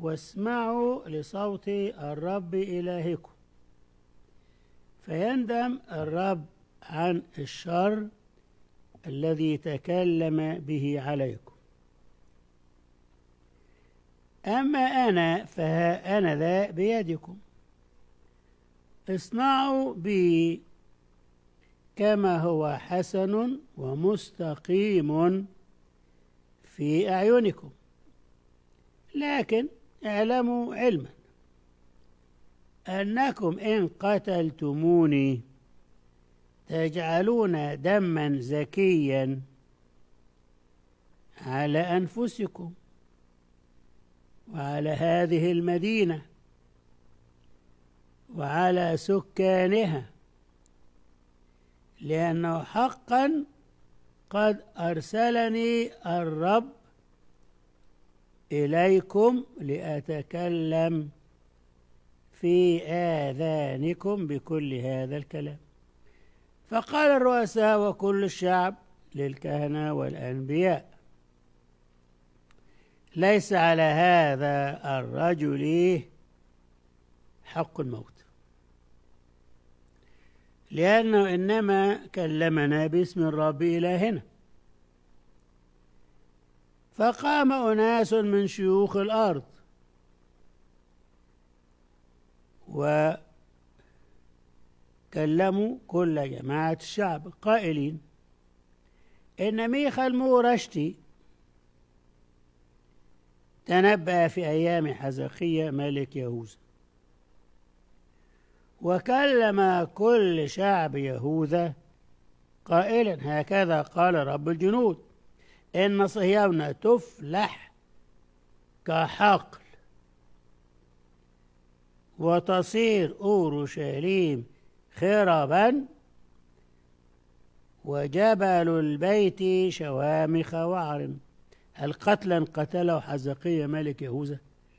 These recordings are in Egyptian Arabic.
واسمعوا لصوت الرب إلهكم فيندم الرب عن الشر الذي تكلم به عليكم أما أنا فها أنا ذا بيدكم اصنعوا بي كما هو حسن ومستقيم في أعينكم لكن اعلموا علما أنكم إن قتلتموني تجعلون دما زكيا على أنفسكم وعلى هذه المدينة وعلى سكانها لأنه حقا قد أرسلني الرب إليكم لأتكلم في آذانكم بكل هذا الكلام فقال الرؤساء وكل الشعب للكهنة والأنبياء ليس على هذا الرجل حق الموت لأنه إنما كلمنا باسم الرب إلهنا فقام أناس من شيوخ الأرض وكلموا كل جماعة الشعب قائلين إن ميخا المورشتي تنبأ في أيام حزقية ملك يهوذا وكلم كل شعب يهوذا قائلا هكذا قال رب الجنود إن صهيون تفلح كحقل وتصير أورشليم خربا وجبل البيت شوامخ وعر هل قتلا قتله حزقية ملك يهوذا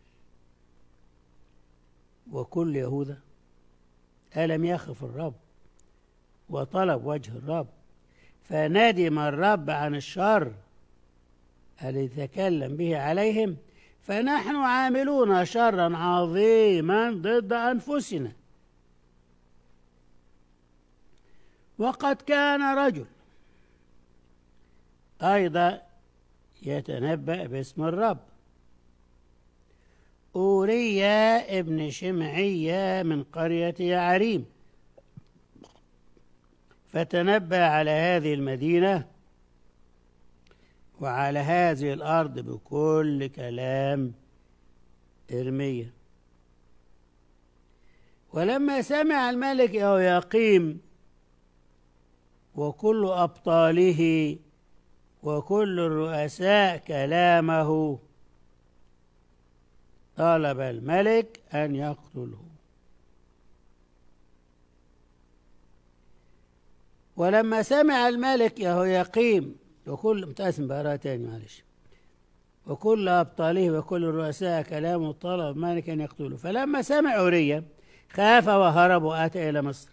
وكل يهوذا ألم يخف الرب وطلب وجه الرب فندم الرب عن الشر الذي تكلم به عليهم فنحن عاملون شرا عظيما ضد أنفسنا وقد كان رجل أيضا يتنبأ باسم الرب أوريا ابن شمعية من قرية يعريم فتنبأ على هذه المدينة وعلى هذه الأرض بكل كلام إرمية ولما سمع الملك يقيم وكل أبطاله وكل الرؤساء كلامه طلب الملك أن يقتله ولما سمع الملك يهويقيم وكل متقسم بقراءة تاني معلش وكل أبطاله وكل الرؤساء كلامه طلب الملك أن يقتله فلما سمع أوريا خاف وهرب وأتى إلى مصر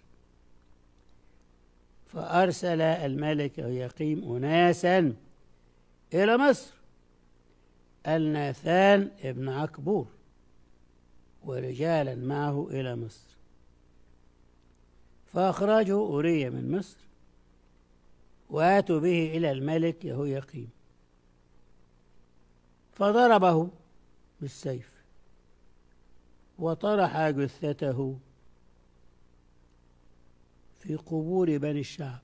فأرسل الملك يقيم أناسا إلى مصر الناثان ابن عكبور ورجالا معه إلى مصر فأخرجه أوريا من مصر وآتوا به إلى الملك يهويقيم فضربه بالسيف وطرح جثته في قبور بني الشعب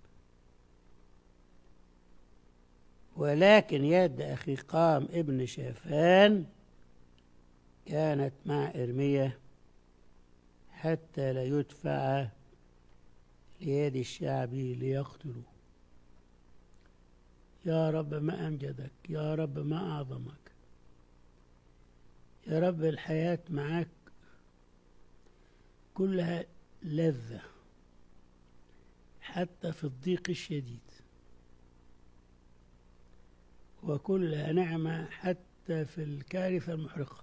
ولكن يد أخي قام ابن شافان كانت مع إرمية حتى لا يدفع ليد الشعب ليقتلوه يا رب ما أمجدك يا رب ما أعظمك يا رب الحياة معك كلها لذة حتى في الضيق الشديد وكلها نعمة حتى في الكارثة المحرقة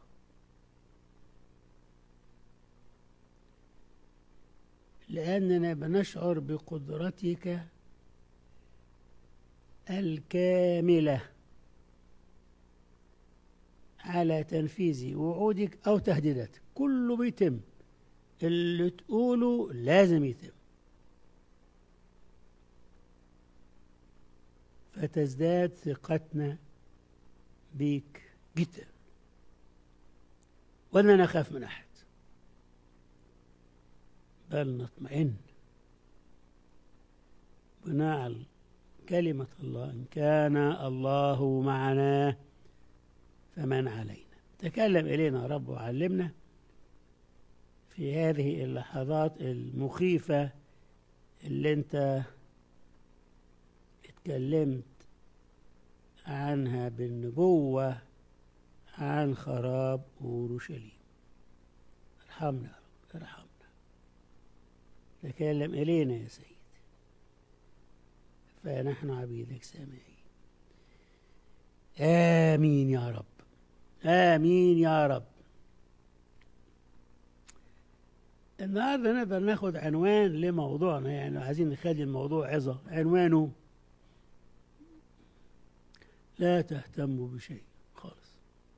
لأننا بنشعر بقدرتك الكاملة على تنفيذ وعودك أو تهديداتك كله بيتم اللي تقوله لازم يتم فتزداد ثقتنا بيك جدا ولا نخاف من أحد بل نطمئن بناء على كلمة الله إن كان الله معنا فمن علينا تكلم إلينا رب وعلمنا في هذه اللحظات المخيفة اللي انت اتكلمت عنها بالنبوة عن خراب أورشليم ارحمنا يا رب ارحمنا تكلم إلينا يا سيد فنحن عبيدك سامعين آمين يا رب آمين يا رب النهارده نقدر ناخد عنوان لموضوعنا يعني عايزين نخلي الموضوع عظة عنوانه لا تهتموا بشيء خالص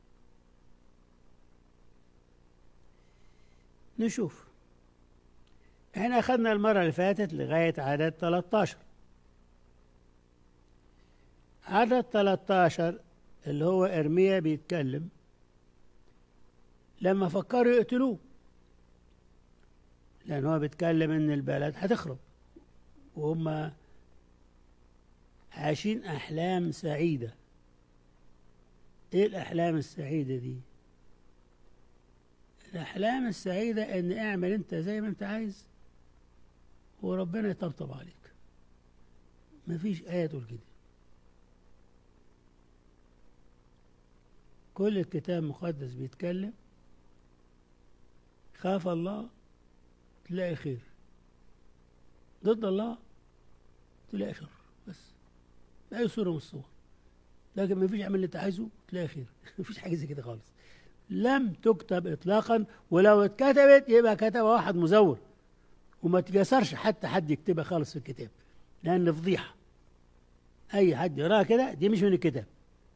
نشوف احنا اخذنا المرة اللي فاتت لغاية عدد 13 عدد 13 اللي هو ارميا بيتكلم لما فكروا يقتلوه لأن هو بيتكلم إن البلد هتخرب وهم عايشين أحلام سعيدة إيه الأحلام السعيدة دي؟ الأحلام السعيدة إن اعمل أنت زي ما أنت عايز وربنا يطبطب عليك مفيش آية تقول كده كل الكتاب المقدس بيتكلم خاف الله تلاقي خير ضد الله تلاقي شر بس بأي صورة من الصور لكن ما فيش اعمل اللي انت عايزه تلاقي خير ما فيش حاجة زي كده خالص لم تكتب إطلاقا ولو اتكتبت يبقى كتبها واحد مزور وما تجسرش حتى حد يكتبها خالص في الكتاب لأن فضيحة أي حد يقراها كده دي مش من الكتاب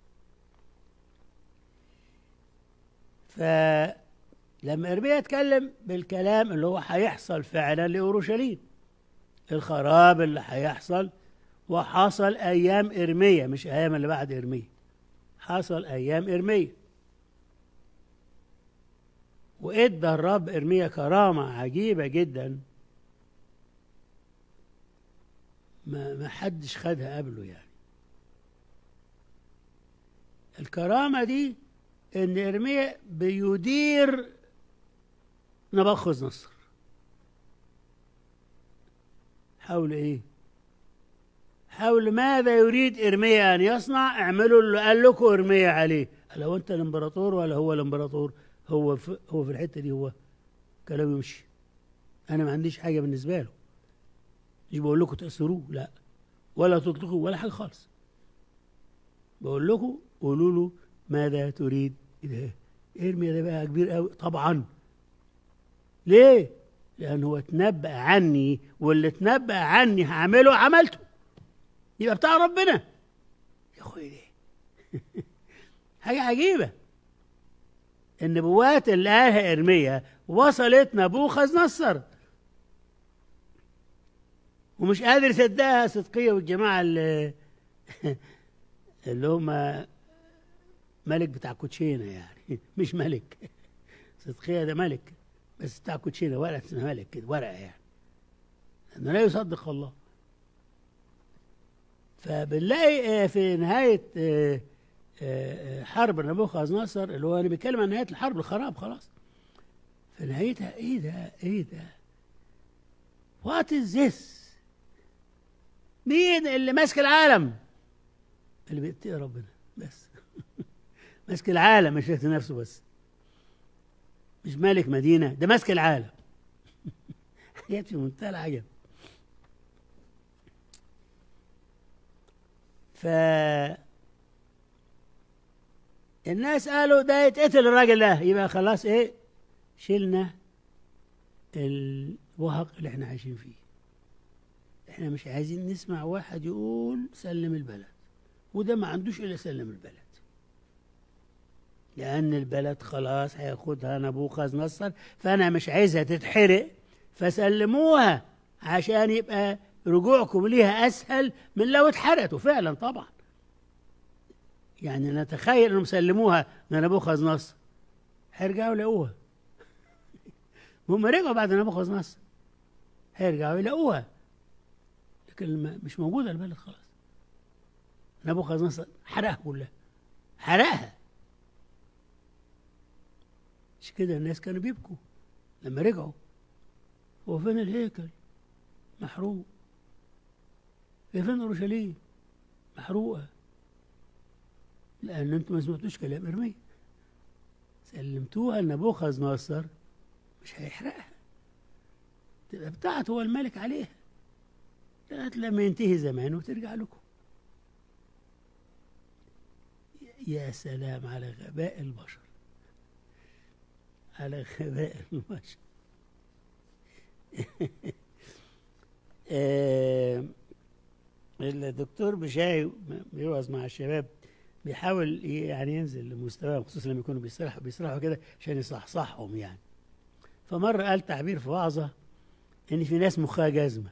فلما إرميا اتكلم بالكلام اللي هو هيحصل فعلا لأورشليم الخراب اللي هيحصل وحصل أيام إرميا مش أيام اللي بعد إرميا حصل أيام إرميا وإدى الرب إرميا كرامة عجيبة جدا ما ما حدش خدها قبله يعني الكرامة دي إن إرميا بيدير نبخذ نصر حول إيه؟ حول ماذا يريد إرميا أن يصنع اعملوا اللي قال لكم إرميا عليه لو أنت الإمبراطور ولا هو الإمبراطور هو في هو في الحتة دي هو كلامه يمشي أنا ما عنديش حاجة بالنسبة له مش بقول لكم تأسروه لا ولا تطلقوا ولا حاجة خالص بقول لكم قولوا له ماذا تريد إيه ده ارمي ده بقى كبير قوي طبعا ليه لأن هو اتنبأ عني واللي اتنبأ عني هعمله عملته يبقى بتاع ربنا يا اخوي ليه حاجة عجيبة النبوات اللي قالها إرميا وصلت نبوخذ نصر ومش قادر يصدقها صدقية والجماعة اللي, اللي هم ملك بتاع كوتشينة يعني مش ملك صدقية ده ملك بس بتاع كوتشينة ورقة اسمها ملك كده ورقة يعني لأنه لا يصدق الله فبنلاقي في نهاية حرب نبوخذ نصر اللي هو أنا بيتكلم عن نهاية الحرب الخراب خلاص في نهايتها إيه ده إيه ده وات از ذس مين اللي ماسك العالم اللي بيتقي ربنا بس ماسك العالم مش ماسك نفسه بس مش مالك مدينة ده ماسك العالم حاجات في منتهى العجب ف الناس قالوا ده يتقتل الراجل ده يبقى خلاص ايه شلنا الوهق اللي احنا عايشين فيه احنا مش عايزين نسمع واحد يقول سلم البلد وده ما عندوش الا سلم البلد لأن البلد خلاص هياخدها نبوخذ نصر فأنا مش عايزها تتحرق فسلموها عشان يبقى رجوعكم ليها أسهل من لو اتحرقت وفعلا طبعا يعني نتخيل انهم سلموها لنبوخذ نصر هيرجعوا يلاقوها هم رجعوا بعد نبوخذ نصر هيرجعوا يلاقوها لكن ما- مش موجوده البلد خلاص نبوخذ نصر حرقها كلها حرقها مش كده الناس كانوا بيبكوا لما رجعوا هو فين الهيكل محروق هي فين اورشليم محروقه لان انتم ما سمعتوش كلام ارميا سلمتوها لنبوخذ نصر مش هيحرقها تبقى بتاعته هو الملك عليها لغايه لما ينتهي زمانه وترجع لكم يا سلام على غباء البشر على غباء البشر آه، الدكتور بشاي بيوعظ مع الشباب بيحاول يعني ينزل لمستواهم خصوصا لما يكونوا بيسرحوا بيسرحوا كده عشان يصحصحهم يعني فمره قال تعبير في وعظه ان في ناس مخها جزمه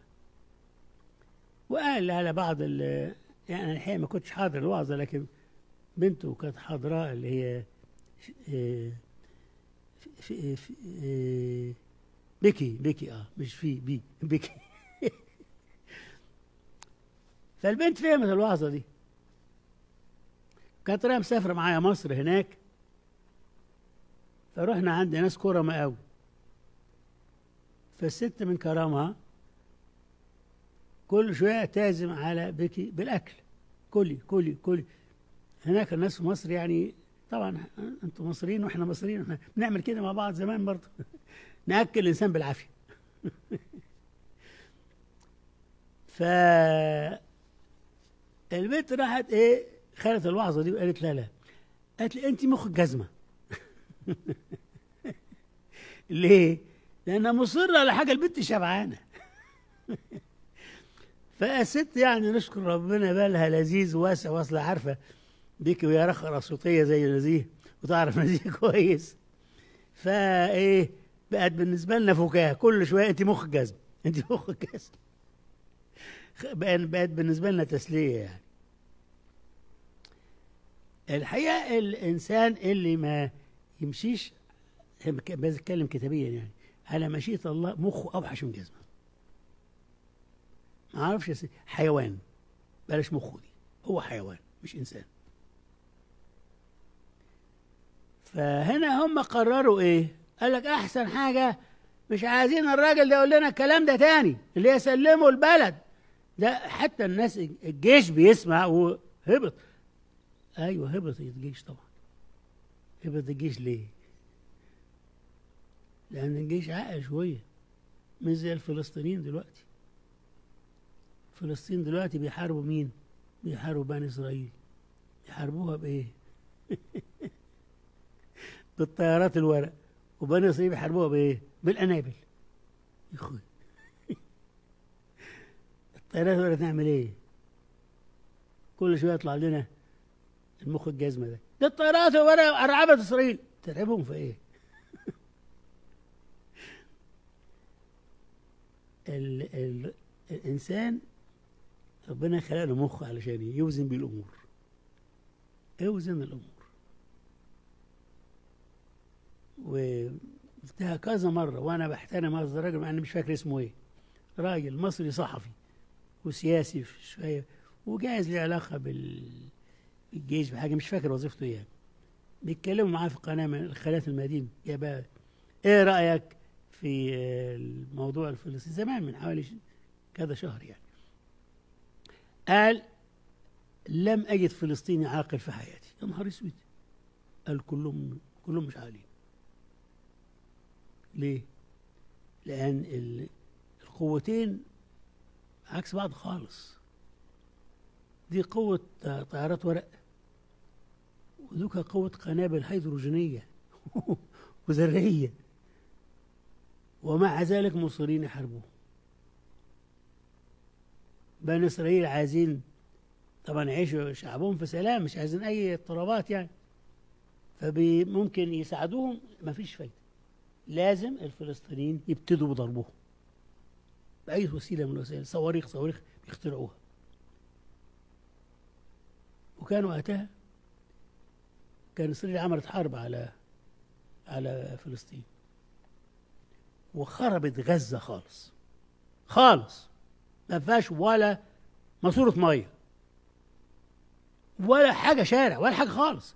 وقال على بعض ال يعني أنا الحقيقه ما كنتش حاضر الوعظه لكن بنته كانت حاضره اللي هي في في في في بيكي بيكي اه مش في بي بيكي فالبنت فهمت الوعظه دي كانت رايحه مسافره معايا مصر هناك فرحنا عند ناس كرماء قوي فالست من كرمها كل شويه تعزم على بيكي بالاكل كلي كلي كلي هناك الناس في مصر يعني طبعا انتم مصريين واحنا مصريين احنا بنعمل كده مع بعض زمان برضه ناكل الانسان بالعافيه ف البنت راحت ايه خدت الوعظه دي وقالت لا لا قالت لي انت مخك جزمه ليه؟ لانها مصره على حاجه البنت شبعانه فالست يعني نشكر ربنا بالها لذيذ واسع واصله عارفه بيكي ويا رخرة صوتيه زي نزيه وتعرف نزيه كويس فايه بقت بالنسبه لنا فكاهه كل شويه انت مخك جزم انت مخك جزم بقت بقت بالنسبه لنا تسليه يعني الحقيقه الانسان اللي ما يمشيش بتكلم كتابيا يعني على مشيئه الله مخه اوحش من جزمه ما اعرفش يا سيدي حيوان بلاش مخه دي هو حيوان مش انسان فهنا هم قرروا ايه قال لك احسن حاجه مش عايزين الراجل ده يقول لنا الكلام ده تاني اللي يسلموا البلد ده حتى الناس الجيش بيسمع وهبط ايوه هبط الجيش طبعا هبط الجيش ليه لان الجيش عاقل شويه مش زي الفلسطينيين دلوقتي فلسطين دلوقتي بيحاربوا مين بيحاربوا بني اسرائيل يحاربوها بايه بالطيارات الورق وبني اسرائيل بيحاربوها بايه بالانابل يا اخوي الطيارات الورق تعمل ايه كل شويه يطلع لنا المخ الجزمه ده ده الطيارات الورق ارعبت اسرائيل ترعبهم في ايه ال ال الانسان ربنا خلق له مخ علشان يوزن بيه الامور اوزن الامور وقلتها كذا مره وانا بحترم هذا الراجل مع اني مش فاكر اسمه ايه راجل مصري صحفي وسياسي في شويه وجاهز له علاقه بالجيش بحاجه مش فاكر وظيفته ايه يعني. بيتكلموا معاه في قناه من قناه المدينه يا بقى ايه رايك في الموضوع الفلسطيني زمان من حوالي كذا شهر يعني قال لم أجد فلسطيني عاقل في حياتي يا نهار اسود قال كلهم كلهم مش عاقلين ليه؟ لأن القوتين عكس بعض خالص دي قوة طيارات ورق ودوكا قوة قنابل هيدروجينية وذرية ومع ذلك مصرين يحاربوه بني اسرائيل عايزين طبعا يعيشوا شعبهم في سلام مش عايزين اي اضطرابات يعني فممكن يساعدوهم مفيش فايدة لازم الفلسطينيين يبتدوا بضربهم بأي وسيلة من الوسائل صواريخ صواريخ بيخترعوها وكان وقتها كان إسرائيل عملت حرب على على فلسطين وخربت غزة خالص خالص ما فيهاش ولا ماسورة مية ولا حاجة شارع ولا حاجة خالص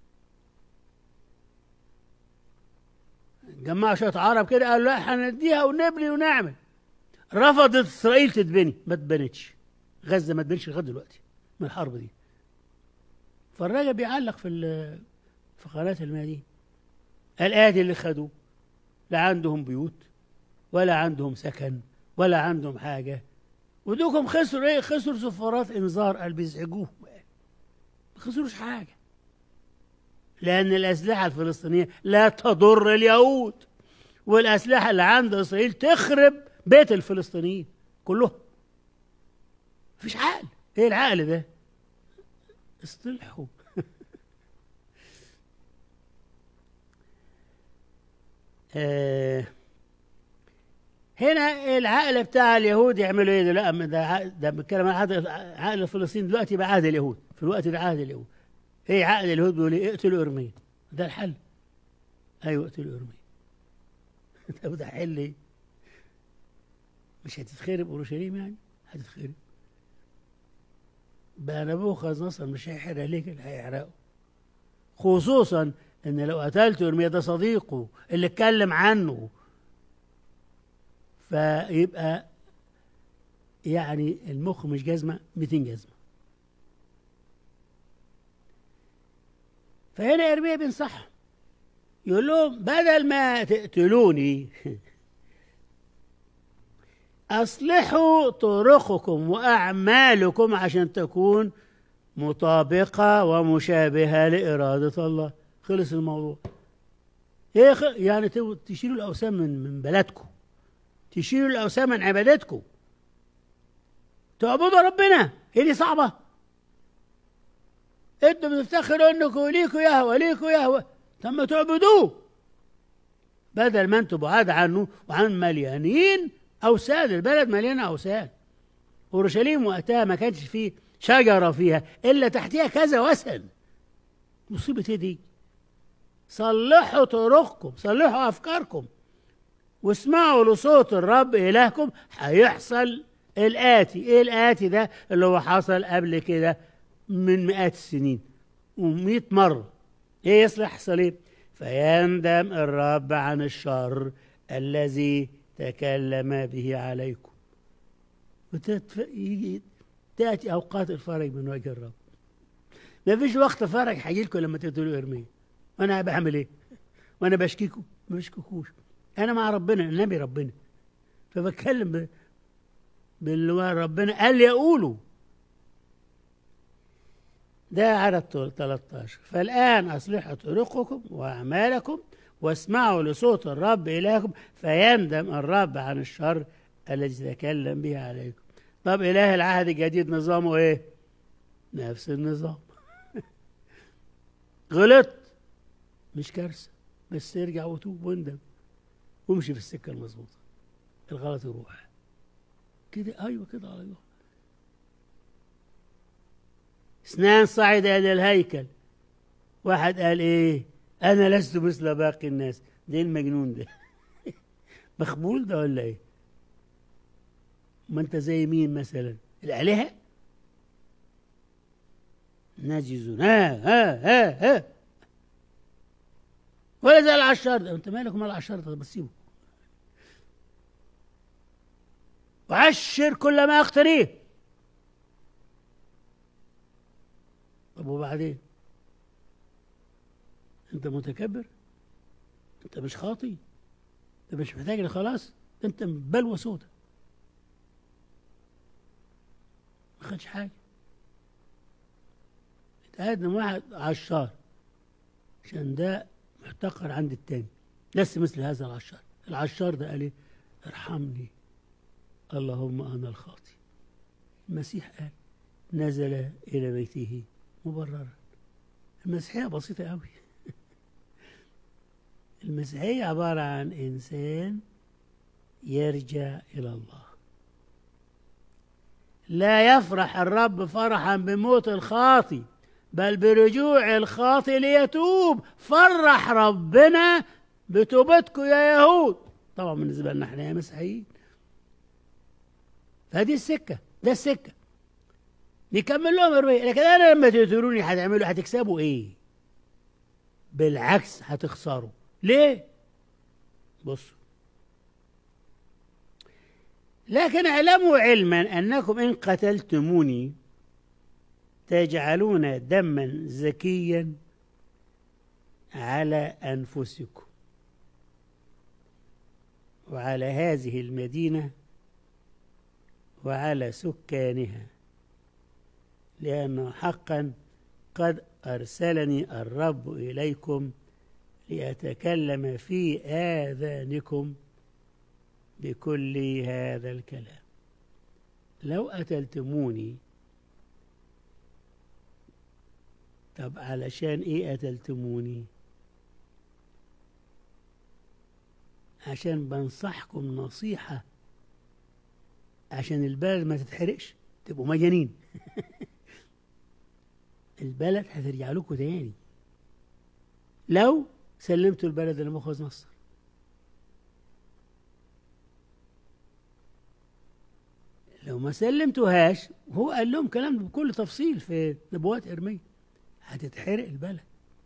جمعوا شوية عرب كده قالوا لا هنديها ونبني ونعمل رفضت إسرائيل تتبني ما تبنتش غزة ما تبنش لغاية دلوقتي من الحرب دي فالراجل بيعلق في ال- في قناة الميادين الآدي اللي خدوه لا عندهم بيوت ولا عندهم سكن ولا عندهم حاجة ودوكم خسروا ايه خسروا صفارات انذار قال بيزعجوهم ما خسروش حاجة لأن الأسلحة الفلسطينية لا تضر اليهود والأسلحة اللي عند إسرائيل تخرب بيت الفلسطينيين كلهم مفيش عقل ايه العقل ده اصطلحوا آه هنا العقل بتاع اليهود يعملوا ايه ده؟ لا أما ده عقل- ده بنتكلم عن عقل عقل فلسطين دلوقتي بقى عهد اليهود في الوقت ده عهد اليهود ايه عقل اليهود بيقول ايه اقتلوا ارميا ده الحل ايوه اقتلوا ارميا طب ده حل ايه مش هتتخرب اورشليم يعني هتتخرب بقى نبوخذ نصر مش هيحرق ليه كده هيحرقه خصوصا ان لو قتلت ارميا ده صديقه اللي اتكلم عنه فيبقى يعني المخ مش جزمه 200 جزمه فهنا ارميا بينصحهم يقول لهم بدل ما تقتلوني أصلحوا طرقكم وأعمالكم عشان تكون مطابقة ومشابهة لإرادة الله خلص الموضوع إيه خ... يعني تو- تشيلوا الأوثان من من بلدكم تشيلوا الأوثان من عبادتكم تعبدوا ربنا هي دي صعبة انتوا بتفتخروا انكم ليكوا يهوى ليكوا يهوى طب ما تعبدوه بدل ما انتوا بعاد عنه وعن مليانين اوثان البلد مليانه اوثان اورشليم وقتها ما كانش فيه شجره فيها الا تحتها كذا وثن مصيبه ايه دي صلحوا طرقكم صلحوا افكاركم واسمعوا لصوت الرب الهكم هيحصل الاتي ايه الاتي ده اللي هو حصل قبل كده من مئات السنين ومئة مرة ايه يصلح يحصل ايه فيندم الرب عن الشر الذي تكلم به عليكم وتتف... يجي تأتي أوقات الفرج من وجه الرب ما فيش وقت فرج هيجي لكم لما تقتلوا إرميا وأنا بعمل إيه؟ وأنا بشكيكم ما بشكيكوش أنا مع ربنا النبي ربنا فبتكلم ب... باللي هو ربنا قال لي أقوله ده عدد 13 فالآن أصلحوا طرقكم وأعمالكم واسمعوا لصوت الرب إلهكم فيندم الرب عن الشر الذي تكلم به عليكم طب إله العهد الجديد نظامه إيه؟ نفس النظام غلط مش كارثة بس ارجع وتوب واندم وامشي في السكة المظبوطة الغلط يروح كده أيوة كده على الله اثنان صعد إلى الهيكل واحد قال إيه أنا لست مثل باقي الناس ده المجنون ده مخبول ده ولا إيه ما أنت زي مين مثلا الآلهة نجز ها ها ها ها ولا زي العشار ده انت مالك ومال العشار ده بس سيبه وعشر كل ما اقتريه طب وبعدين انت متكبر انت مش خاطي انت مش محتاج لخلاص انت بلوى سودة ما خدش حاجه اتقدم واحد عشار عشان ده محتقر عند التاني لست مثل هذا العشار العشار ده قال ايه ارحمني اللهم انا الخاطي المسيح قال نزل الى بيته مبررا المسيحيه بسيطه قوي المسيحية عبارة عن إنسان يرجع إلى الله لا يفرح الرب فرحا بموت الخاطي بل برجوع الخاطي ليتوب فرح ربنا بتوبتكم يا يهود طبعا بالنسبة لنا احنا يا مسيحيين فهذه السكة ده السكة نكمل لهم الرؤية لكن أنا لما تقتلوني هتعملوا هتكسبوا إيه؟ بالعكس هتخسروا ليه؟ بصوا لكن اعلموا علما أنكم إن قتلتموني تجعلون دما زكيا على أنفسكم وعلى هذه المدينة وعلى سكانها لأنه حقا قد أرسلني الرب إليكم لأتكلم في آذانكم بكل هذا الكلام لو قتلتموني طب علشان ايه قتلتموني عشان بنصحكم نصيحة عشان البلد ما تتحرقش تبقوا مجانين البلد هترجع لكم تاني لو سلمتوا البلد لمخوذ مصر لو ما سلمتوهاش هو قال لهم كلام بكل تفصيل في نبوات ارميه هتتحرق البلد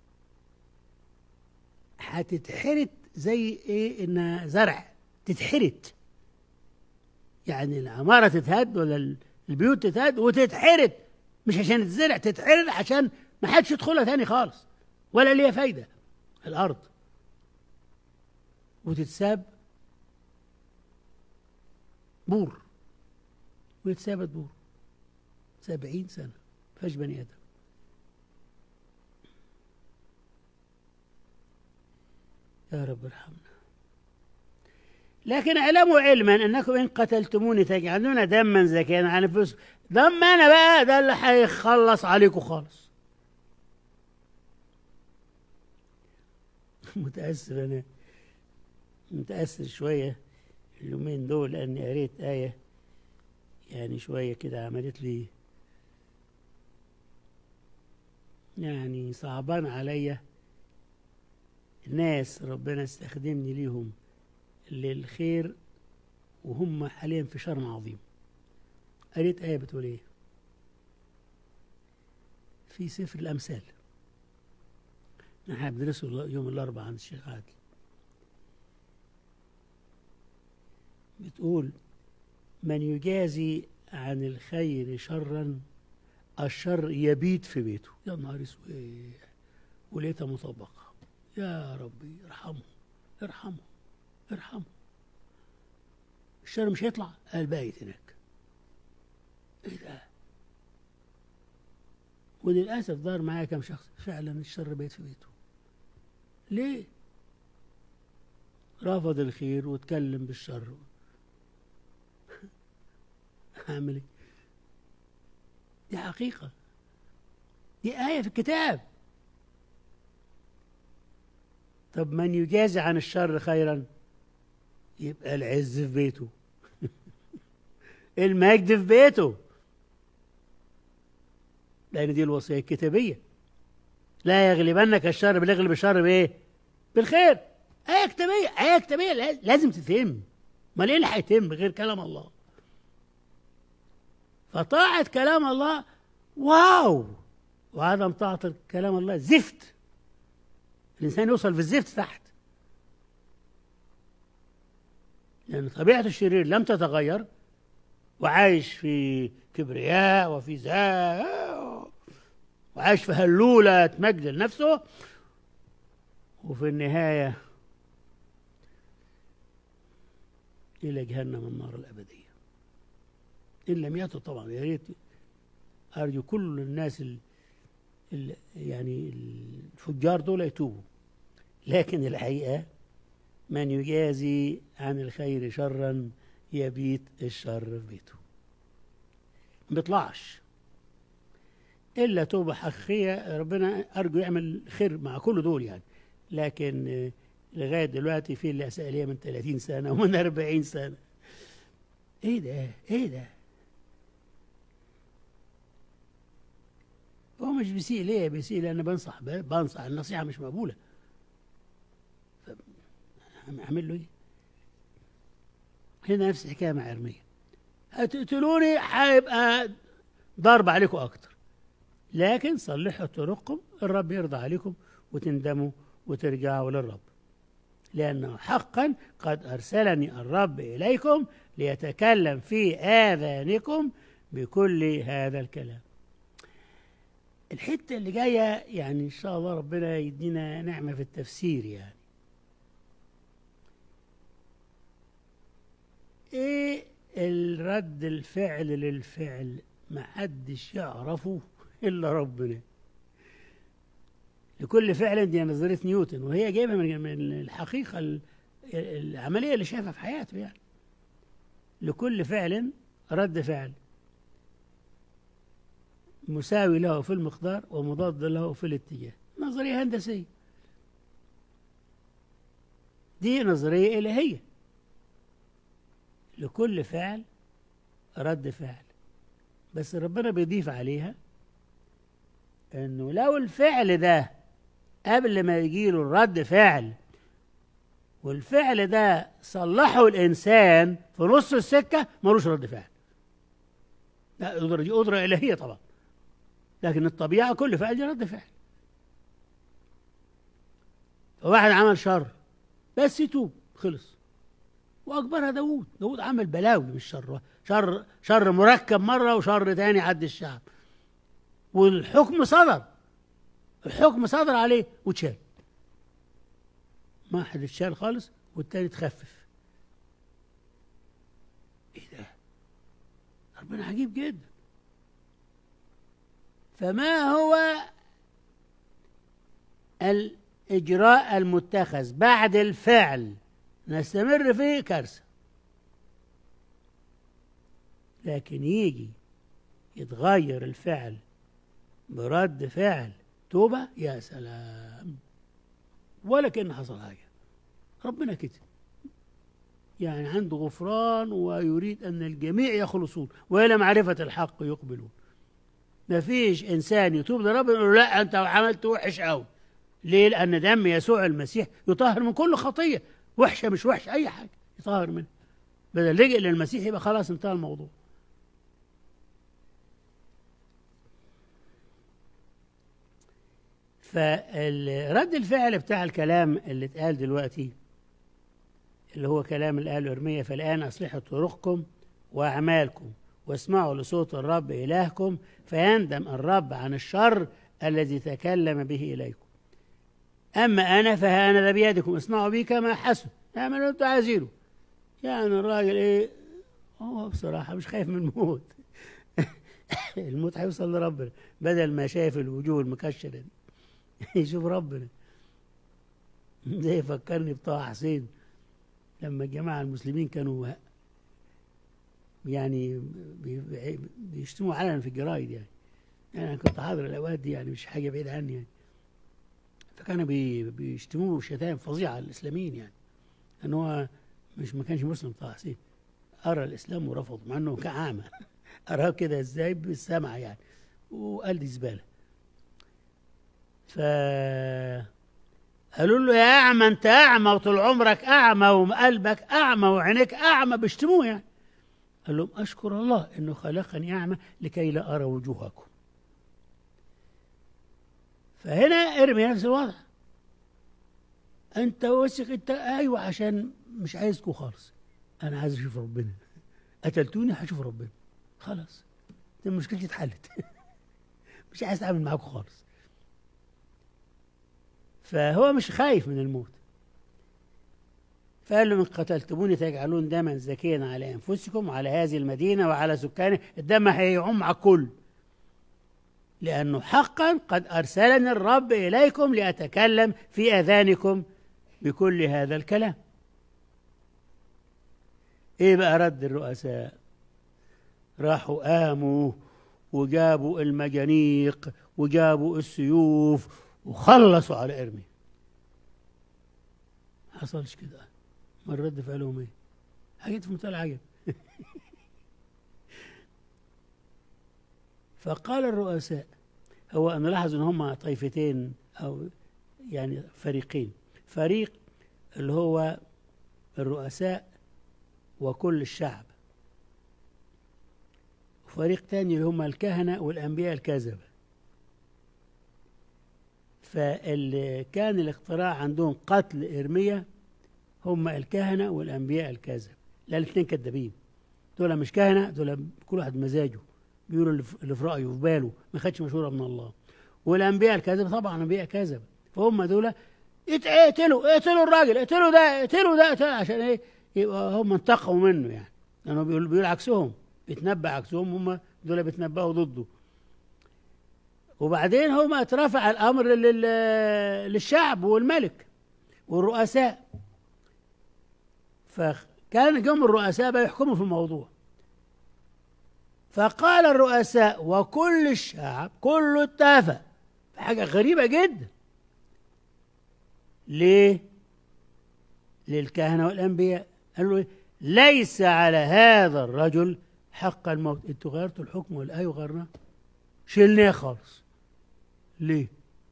هتتحرق زي ايه انها زرع تتحرت يعني العمارة تتهد ولا البيوت تتهد وتتحرت مش عشان تزرع تتحرت عشان ما حدش يدخلها تاني خالص ولا ليها فايدة الأرض وتتساب بور ويتثابت بور سبعين سنة فاش بني آدم يا رب ارحمنا لكن اعلموا علما انكم ان قتلتموني تجعلون دما زكيا عن انفسكم دم انا بقى ده اللي هيخلص عليكم خالص متاسف انا متاثر شويه اليومين دول لاني قريت ايه يعني شويه كده عملت لي يعني صعبان عليا ناس ربنا استخدمني ليهم للخير وهم حاليا في شر عظيم قريت آية بتقول إيه في سفر الأمثال نحن بندرسه يوم الأربعاء عند الشيخ عادل بتقول من يجازي عن الخير شرا الشر يبيت في بيته يا نهار اسود وليتها مطبقه يا ربي ارحمه ارحمه ارحمه الشر مش هيطلع قال بايت هناك ايه ده وللاسف ظهر معايا كم شخص فعلا الشر بيت في بيته ليه رفض الخير واتكلم بالشر اعمل ايه دي حقيقه دي ايه في الكتاب طب من يجازي عن الشر خيرا يبقى العز في بيته المجد في بيته لأن دي الوصية الكتابية لا يغلبنك الشر بل يغلب الشر بإيه؟ بالخير آية كتابية آية كتابية لازم تتم امال إيه اللي هيتم غير كلام الله فطاعة كلام الله واو وعدم طاعة كلام الله زفت الإنسان يوصل في الزفت تحت لأن طبيعة الشرير لم تتغير وعايش في كبرياء وفي زاء وعايش في هلولة مجد لنفسه وفي النهاية إلى جهنم النار الأبدية إن لم يتب طبعا يا ريت أرجو كل الناس ال ال يعني الفجار دول يتوبوا لكن الحقيقة من يجازي عن الخير شرا يبيت الشر في بيته ما بيطلعش إلا توبة حقيقية ربنا أرجو يعمل خير مع كل دول يعني لكن لغاية دلوقتي في اللي أسأل ليا من 30 سنة ومن 40 سنة إيه ده إيه ده هو مش بيسيء ليه بيسيء لأن بنصح بنصح النصيحة مش مقبولة ف- أعمل له إيه هنا نفس الحكاية مع إرميا هتقتلوني هيبقى ضرب عليكم أكتر لكن صلحوا طرقكم الرب يرضى عليكم وتندموا وترجعوا للرب لأنه حقا قد أرسلني الرب إليكم ليتكلم في آذانكم بكل هذا الكلام الحتة اللي جاية يعني إن شاء الله ربنا يدينا نعمة في التفسير يعني إيه الرد الفعل للفعل ما حدش يعرفه إلا ربنا لكل فعل دي نظرية نيوتن وهي جايبة من من الحقيقة ال- العملية اللي شافها في حياته يعني لكل فعل رد فعل مساوي له في المقدار ومضاد له في الاتجاه نظرية هندسية دي نظرية إلهية لكل فعل رد فعل بس ربنا بيضيف عليها انه لو الفعل ده قبل ما يجيله الرد فعل والفعل ده صلحه الانسان في نص السكه ملوش رد فعل لا القدره دي قدره الهيه طبعا لكن الطبيعه كل فعل دي رد فعل واحد عمل شر بس يتوب خلص واكبرها داوود داوود عمل بلاوي مش شر شر شر مركب مره وشر تاني عد الشعب والحكم صدر الحكم صدر عليه واتشال ما حد اتشال خالص والتاني اتخفف ايه ده ربنا عجيب جدا فما هو الإجراء المتخذ بعد الفعل نستمر فيه كارثة لكن يجي يتغير الفعل برد فعل توبة يا سلام ولا كأن حصل حاجة ربنا كده يعني عنده غفران ويريد أن الجميع يخلصون وإلى معرفة الحق يقبلون ما فيش إنسان يتوب لربنا يقول له لا أنت عملت وحش أوي ليه؟ لأن دم يسوع المسيح يطهر من كل خطية وحشة مش وحشة أي حاجة يطهر منها بدل لجئ للمسيح يبقى خلاص انتهى الموضوع فرد الفعل بتاع الكلام اللي اتقال دلوقتي اللي هو كلام اللي قاله ارميا فالان اصلحوا طرقكم واعمالكم واسمعوا لصوت الرب الهكم فيندم الرب عن الشر الذي تكلم به اليكم اما انا فها انا ذا بيدكم اصنعوا بي كما حسن اعملوا اللي انتوا عايزينه يعني الراجل ايه هو بصراحه مش خايف من الموت الموت هيوصل لربنا بدل ما شايف الوجوه المكشره دي يشوف ربنا زي فكرني بطه حسين لما الجماعة المسلمين كانوا يعني بي- بيشتموا علنا في الجرايد يعني أنا كنت حاضر الأوقات دي يعني مش حاجة بعيدة عني يعني فكانوا بي بيشتموه شتائم فظيعة على الإسلاميين يعني إن هو مش ما كانش مسلم طه حسين أرى الإسلام ورفض مع إنه كان أعمى أراه كده إزاي بالسمع يعني وقال دي زبالة ف قالوا له يا أعمى أنت أعمى وطول عمرك أعمى وقلبك أعمى وعينيك أعمى بيشتموه يعني قال لهم أشكر الله أنه خلقني أعمى لكي لا أرى وجوهكم فهنا ارمي نفس الوضع أنت وسخ أنت أيوة عشان مش عايزكم خالص أنا عايز أشوف ربنا قتلتوني هشوف ربنا خلاص دي مشكلتي اتحلت مش عايز أتعامل معاكم خالص فهو مش خايف من الموت فقال له من قتلتموني تجعلون دما زكيا على انفسكم وعلى هذه المدينه وعلى سكانها الدم هيعم على الكل لانه حقا قد ارسلني الرب اليكم لاتكلم في اذانكم بكل هذا الكلام ايه بقى رد الرؤساء راحوا قاموا وجابوا المجانيق وجابوا السيوف وخلصوا على ارمي حصلش كده ما الرد فعلهم ايه حاجات في منتهى العجب فقال الرؤساء هو انا لاحظ ان هم طائفتين او يعني فريقين فريق اللي هو الرؤساء وكل الشعب وفريق تاني اللي هم الكهنة والأنبياء الكذبة فاللي كان الاقتراع عندهم قتل إرميا هم الكهنة والأنبياء الكذب لا الاثنين كذابين دول مش كهنة دول كل واحد مزاجه بيقولوا اللي في- اللي في رأيه وفي باله ما خدش مشورة من الله والأنبياء الكذب طبعا أنبياء كذب فهم دول ات- اقتلوا اقتلوا الراجل اقتلوا ده اقتلوا ده اقتلوا عشان ايه يبقى هم انتقموا منه يعني لانه بيقول بيقول عكسهم بيتنبأ عكسهم هم دول بيتنبأوا ضده وبعدين هم اترفع الامر لل- للشعب والملك والرؤساء فكان جم الرؤساء بقى يحكموا في الموضوع فقال الرؤساء وكل الشعب كله اتفق حاجة غريبة جدا ليه؟ للكهنة والأنبياء قالوا إيه؟ ليس على هذا الرجل حق الموت انتوا غيرتوا الحكم والآية وغيرناه شلناه خالص ليه؟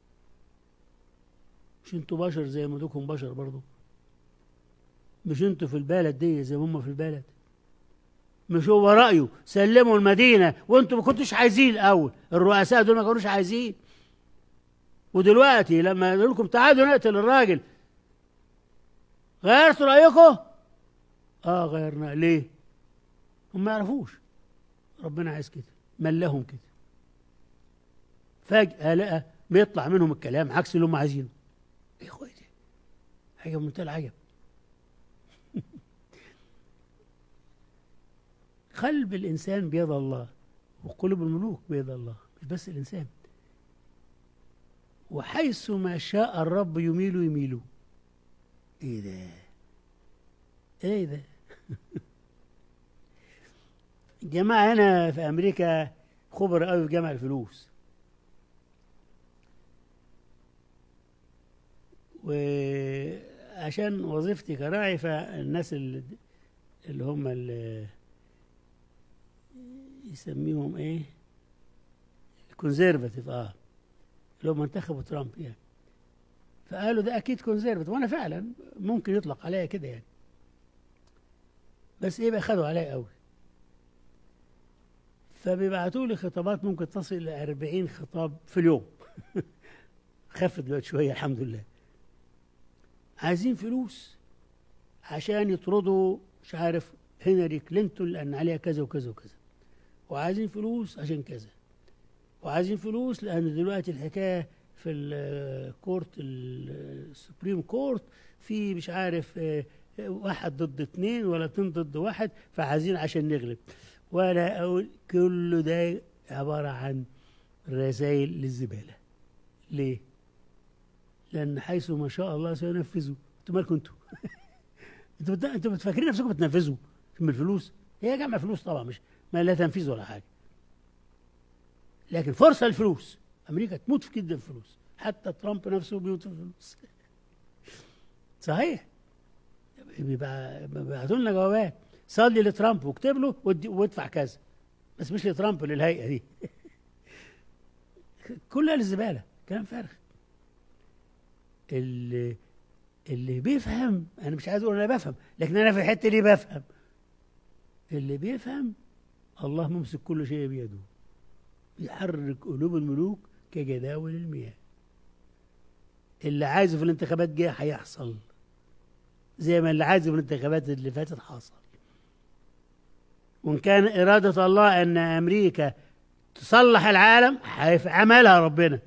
مش انتوا بشر زي ما دوكم بشر برضو مش انتوا في البلد دي زي ما هم في البلد مش هو رأيه سلموا المدينة وانتوا ما كنتوش عايزين الأول الرؤساء دول ما كانوش عايزين ودلوقتي لما يقول لكم تعالوا نقتل الراجل غيرتوا رأيكم؟ اه غيرنا ليه؟ هم ما يعرفوش ربنا عايز كده ملهم كده فجأة لقى بيطلع منهم الكلام عكس اللي هم عايزينه ايه يا اخواتي حاجة في منتهى العجب قلب الإنسان بيد الله وقلوب الملوك بيد الله مش بس الإنسان وحيث ما شاء الرب يميل يميل ايه ده ايه ده الجماعة هنا في أمريكا خبر قوي في جمع الفلوس وعشان وظيفتي كراعي فالناس اللي, اللي هم اللي يسميهم ايه كونزرفاتيف اه اللي هم انتخبوا ترامب يعني فقالوا ده اكيد كونزرفاتيف وانا فعلا ممكن يطلق عليا كده يعني بس ايه بقى خدوا عليا قوي فبيبعتوا لي خطابات ممكن تصل الى 40 خطاب في اليوم خفت دلوقتي شويه الحمد لله عايزين فلوس عشان يطردوا مش عارف هنري كلينتون لان عليها كذا وكذا وكذا وعايزين فلوس عشان كذا وعايزين فلوس لان دلوقتي الحكايه في الكورت السبريم كورت في مش عارف آه، واحد ضد اتنين ولا اتنين ضد واحد فعايزين عشان نغلب وانا اقول كل ده عباره عن رسائل للزباله ليه؟ لان حيث ما شاء الله سينفذوا انتوا مالكم انتوا؟ انتوا بت- انتوا بتفكرين نفسكم بتنفذوا من الفلوس هي جمع فلوس طبعا مش ما لا تنفيذ ولا حاجه لكن فرصه الفلوس امريكا تموت في كده الفلوس حتى ترامب نفسه بيموت في الفلوس صحيح بيبقى- بيبعتوا لنا جوابات صلي لترامب واكتب له وادي- وادفع كذا بس مش لترامب للهيئه دي كلها للزباله كلام فارغ اللي اللي بيفهم انا مش عايز اقول انا بفهم لكن انا في الحته دي بفهم اللي بيفهم الله ممسك كل شيء بيده يحرك قلوب الملوك كجداول المياه اللي عايزه في الانتخابات جه هيحصل زي ما اللي عايزه في الانتخابات اللي فاتت حصل وان كان اراده الله ان امريكا تصلح العالم هيعملها ربنا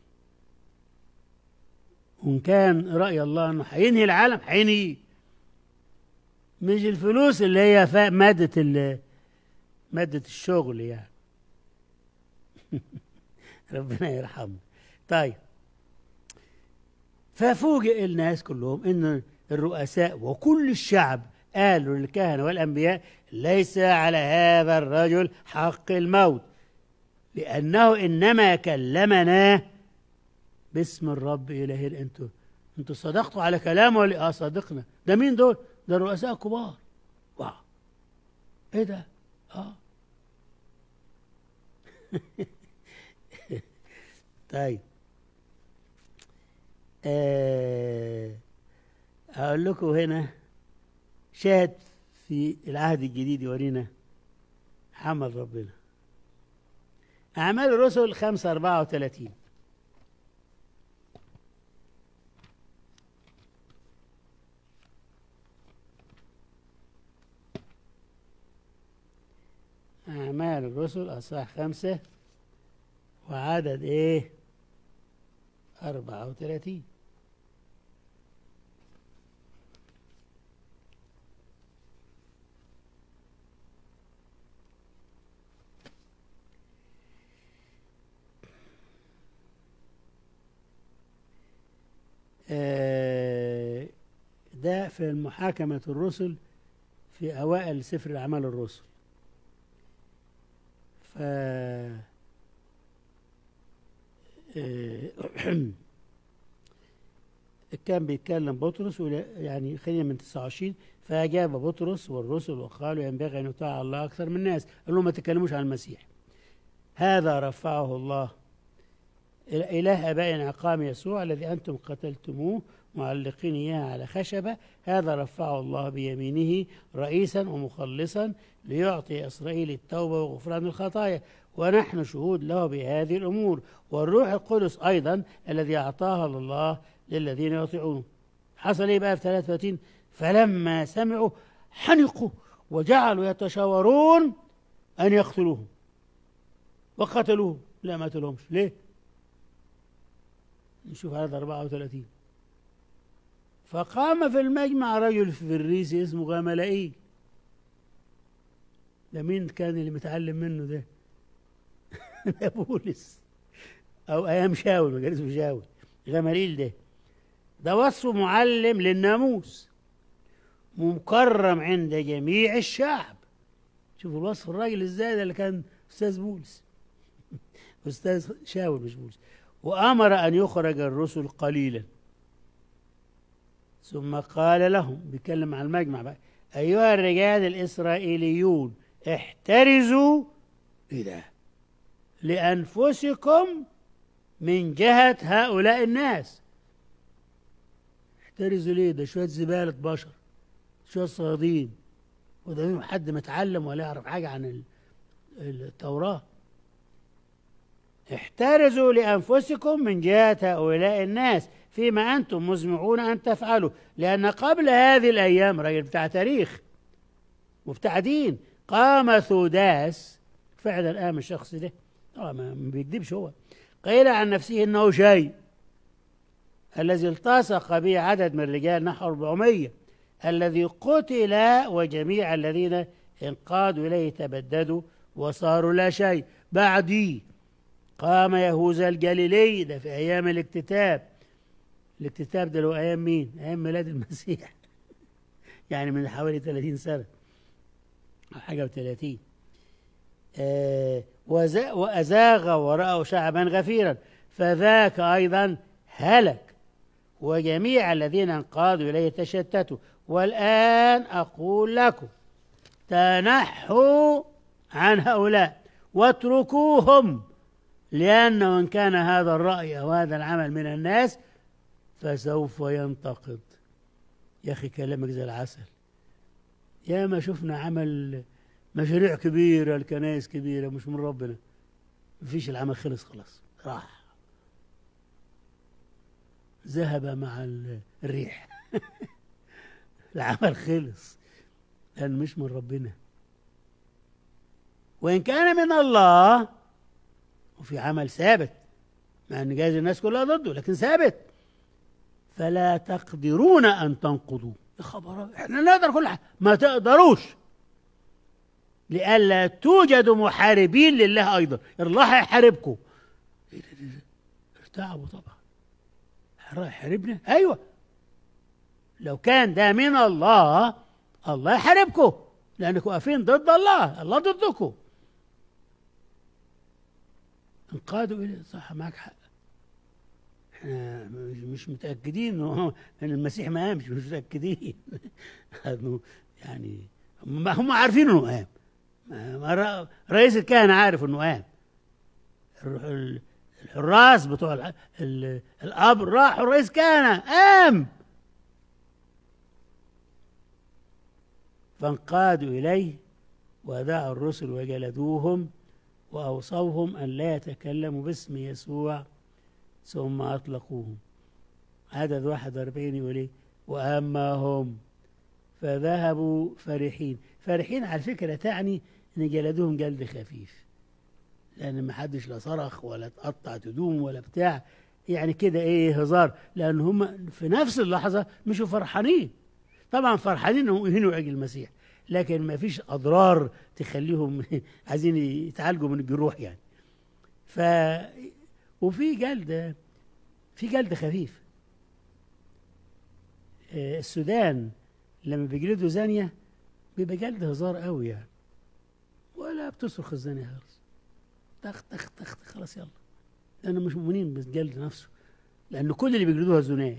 وان كان راي الله انه هينهي العالم هينهي مش الفلوس اللي هي فا- ماده ال- ماده الشغل يعني ربنا يرحمه طيب ففوجئ الناس كلهم ان الرؤساء وكل الشعب قالوا للكهنه والانبياء ليس على هذا الرجل حق الموت لانه انما كلمنا باسم الرب اله انتوا انتوا صدقتوا على كلامه ولا اه صدقنا ده مين دول ده الرؤساء الكبار واو ايه ده اه طيب آه هقول لكم هنا شاهد في العهد الجديد يورينا حمل ربنا أعمال الرسل خمسة أربعة وثلاثين أعمال الرسل أصح خمسة وعدد إيه أربعة وثلاثين آه، ده في محاكمة الرسل في أوائل سفر أعمال الرسل ف آه، كان بيتكلم بطرس ولا- يعني خلينا من 29 فأجاب بطرس والرسل وقالوا ينبغي أن يطاع الله أكثر من الناس قال لهم ما تتكلموش عن المسيح هذا رفعه الله إله آبائنا أقام يسوع الذي أنتم قتلتموه معلقين إياه على خشبة هذا رفعه الله بيمينه رئيسا ومخلصا ليعطي إسرائيل التوبة وغفران الخطايا ونحن شهود له بهذه الأمور والروح القدس أيضا الذي أعطاها الله للذين يطيعونه حصل إيه بقى في 33 فلما سمعوا حنقوا وجعلوا يتشاورون أن يقتلوه وقتلوه لا ما قتلهمش ليه نشوف هذا 34 فقام في المجمع رجل فريسي اسمه غملائيل ده مين كان اللي متعلم منه ده ده بولس او ايام شاول ما كان اسمه شاول غملائيل ده ده وصفه معلم للناموس مكرم عند جميع الشعب شوفوا الوصف الراجل ازاي ده اللي كان استاذ بولس استاذ شاول مش بولس وامر ان يخرج الرسل قليلا ثم قال لهم بيتكلم عن المجمع بقى ايها الرجال الاسرائيليون احترزوا ايه ده لانفسكم من جهه هؤلاء الناس احترزوا ليه ده شويه زباله بشر شويه صيادين وده منهم حد متعلم ولا يعرف حاجه عن ال- التوراه احترزوا لأنفسكم من جهة هؤلاء الناس فيما أنتم مزمعون أن تفعلوا لأن قبل هذه الأيام راجل بتاع تاريخ وبتاع دين قام ثوداس فعلا قام الشخص ده طبعا ما ما بيكذبش هو قيل عن نفسه انه شيء الذي التصق به عدد من الرجال نحو 400 الذي قتل وجميع الذين انقادوا اليه تبددوا وصاروا لا شيء بعديه قام يهوذا الجليلي ده في ايام الاكتتاب الاكتتاب ده له ايام مين؟ ايام ميلاد المسيح يعني من حوالي 30 سنه او حاجه و30 آه وز- وازاغ وراءه شعبا غفيرا فذاك ايضا هلك وجميع الذين انقادوا اليه تشتتوا والان اقول لكم تنحوا عن هؤلاء واتركوهم لأنه إن كان هذا الرأي أو هذا العمل من الناس فسوف ينتقد يا أخي كلامك زي العسل يا ما شفنا عمل مشاريع كبيرة الكنائس كبيرة مش من ربنا مفيش العمل خلص خلاص راح ذهب مع ال- الريح العمل خلص لأن مش من ربنا وإن كان من الله وفي عمل ثابت مع ان جايز الناس كلها ضده لكن ثابت فلا تقدرون ان تنقضوا يا خبر احنا نقدر كل حاجه ما تقدروش لئلا توجدوا محاربين لله ايضا الله هيحاربكم إيه ده- ده- ده؟ ارتعبوا طبعا راح يحاربنا ايوه لو كان ده من الله الله يحاربكم لانكم واقفين ضد الله الله ضدكم انقادوا الى صح معك حق احنا مش- مش متاكدين انه ان المسيح ما قامش مش متاكدين إنه يعني هم هم عارفين انه قام ما- ما ر- رئيس الكهنه عارف انه قام الر- ال- الحراس بتوع ال- ال- الاب راحوا رئيس كهنه قام فانقادوا اليه ودعوا الرسل وجلدوهم واوصوهم ان لا يتكلموا باسم يسوع ثم اطلقوهم عدد 41 يقول ايه واما هم فذهبوا فرحين فرحين على فكره تعني ان جلدوهم جلد خفيف لان ما حدش لا صرخ ولا اتقطع هدوم ولا بتاع يعني كده ايه هزار لان هم في نفس اللحظه مشوا فرحانين طبعا فرحانين انهم يهينوا عجل المسيح لكن ما فيش اضرار تخليهم عايزين يتعالجوا من الجروح يعني ف وفي جلد في جلد خفيف آه، السودان لما بيجلدوا زانية بيبقى جلد هزار قوي يعني ولا بتصرخ الزانية خالص تخ تخ تخ تخ، خلاص يلا لأنه مش مؤمنين بالجلد نفسه لأن كل اللي بيجلدوها زناه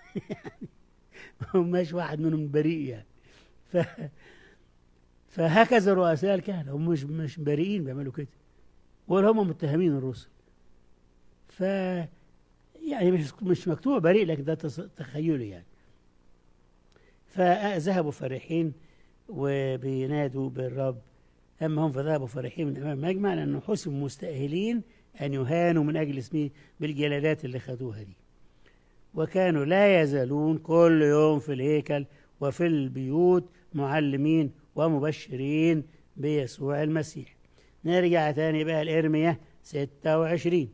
ما هماش واحد منهم بريء يعني ف... فهكذا رؤساء الكهنة هم مش مش بريئين بيعملوا كده ولا هم متهمين الرسل ف يعني مش مش مكتوب بريء لكن ده تص- تخيلي يعني فذهبوا فرحين وبينادوا بالرب أما هم فذهبوا فرحين من أمام المجمع لأنه حسبوا مستأهلين أن يهانوا من أجل اسمه بالجلدات اللي خدوها دي وكانوا لا يزالون كل يوم في الهيكل وفي البيوت معلمين ومبشرين بيسوع المسيح نرجع تاني بقى لإرميا 26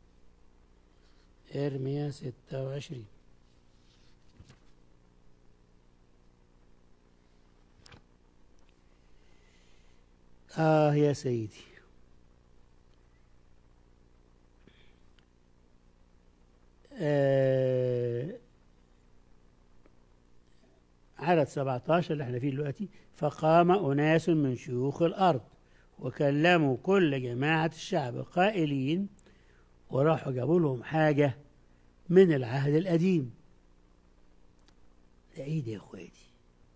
إرميا 26 آه يا سيدي آه عدد 17 اللي احنا فيه دلوقتي فقام أناس من شيوخ الأرض وكلموا كل جماعة الشعب قائلين وراحوا جابوا لهم حاجة من العهد القديم ده ايه ده يا اخواتي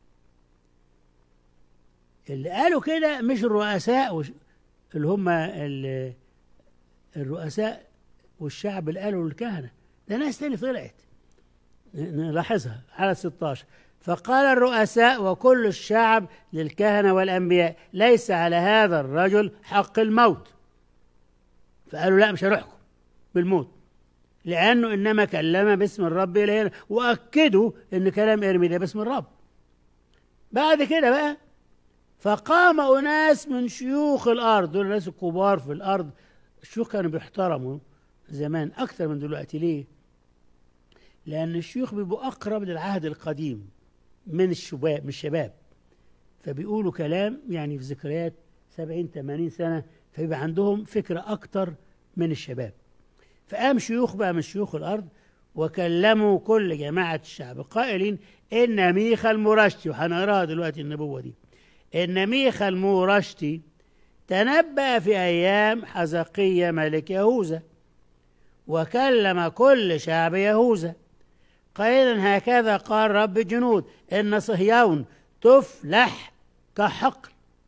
اللي قالوا كده مش الرؤساء وش اللي هم ال- الرؤساء والشعب اللي قالوا للكهنة ده ناس تاني طلعت ن- نلاحظها على 16 فقال الرؤساء وكل الشعب للكهنة والأنبياء ليس على هذا الرجل حق الموت فقالوا لا مش هنحكم بالموت لأنه إنما كلم باسم الرب إلينا وأكدوا إن كلام إرمي ده باسم الرب بعد كده بقى فقام أناس من شيوخ الأرض دول الناس الكبار في الأرض الشيوخ كانوا بيحترموا زمان أكثر من دلوقتي ليه؟ لأن الشيوخ بيبقوا أقرب للعهد القديم من الشباب من الشباب فبيقولوا كلام يعني في ذكريات 70 80 سنة فيبقى عندهم فكرة أكتر من الشباب فقام شيوخ بقى من شيوخ الأرض وكلموا كل جماعة الشعب قائلين إن ميخا المرشتي وهنقراها دلوقتي النبوة دي إن ميخا المرشتي تنبأ في أيام حزقية ملك يهوذا وكلم كل شعب يهوذا قائلا هكذا قال رب الجنود إن صهيون تفلح كحقل